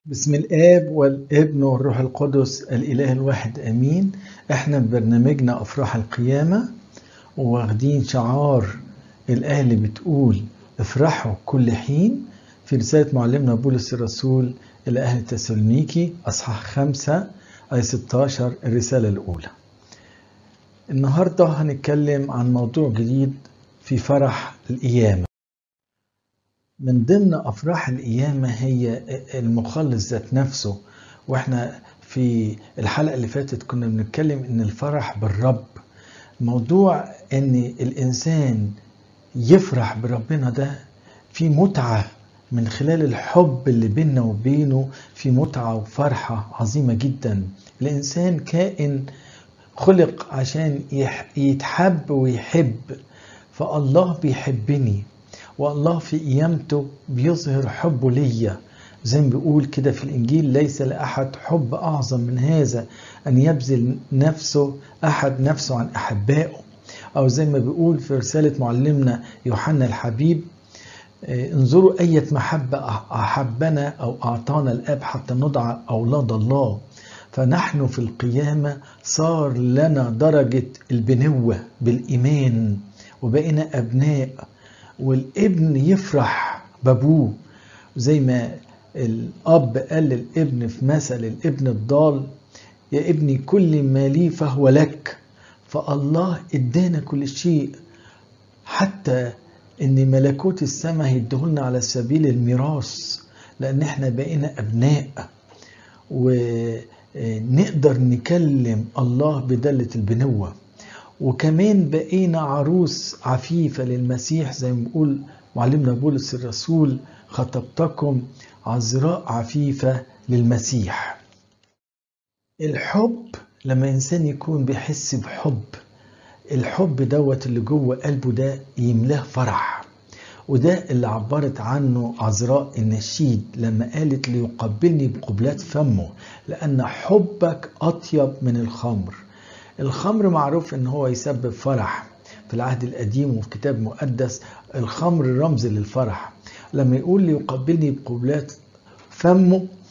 بسم الآب والابن والروح القدس الإله الواحد آمين احنا ببرنامجنا أفراح القيامة واخدين شعار الآية اللي بتقول افرحوا كل حين في رسالة معلمنا بولس الرسول إلى أهل تسالونيكي أصحاح خمسة آية 16 الرسالة الأولى النهاردة هنتكلم عن موضوع جديد في فرح القيامة من ضمن أفراح القيامة هي المخلص ذات نفسه واحنا في الحلقة اللي فاتت كنا بنتكلم ان الفرح بالرب موضوع ان الانسان يفرح بربنا ده في متعة من خلال الحب اللي بيننا وبينه في متعة وفرحة عظيمة جدا الانسان كائن خلق عشان يتحب ويحب فالله بيحبني والله في قيامته بيظهر حبه ليا زي ما بيقول كده في الإنجيل ليس لأحد حب أعظم من هذا أن يبذل نفسه أحد نفسه عن أحبائه أو زي ما بيقول في رسالة معلمنا يوحنا الحبيب انظروا أية محبة أحبنا أو أعطانا الآب حتى ندعى أولاد الله فنحن في القيامة صار لنا درجة البنوة بالإيمان وبقينا أبناء والابن يفرح بابوه زي ما الاب قال للابن في مثل الابن الضال يا ابني كل ما لي فهو لك فالله ادانا كل شيء حتى ان ملكوت السماء هيديهولنا على سبيل الميراث لان احنا بقينا ابناء ونقدر نكلم الله بدلة البنوه وكمان بقينا عروس عفيفة للمسيح زي ما بيقول معلمنا بولس الرسول خطبتكم عذراء عفيفة للمسيح الحب لما إنسان يكون بيحس بحب الحب دوت اللي جوه قلبه ده يملاه فرح وده اللي عبرت عنه عذراء النشيد لما قالت ليقبلني بقبلات فمه لأن حبك أطيب من الخمر الخمر معروف ان هو يسبب فرح في العهد القديم وفي كتاب مقدس الخمر رمز للفرح لما يقول لي يقبلني بقبلات فمه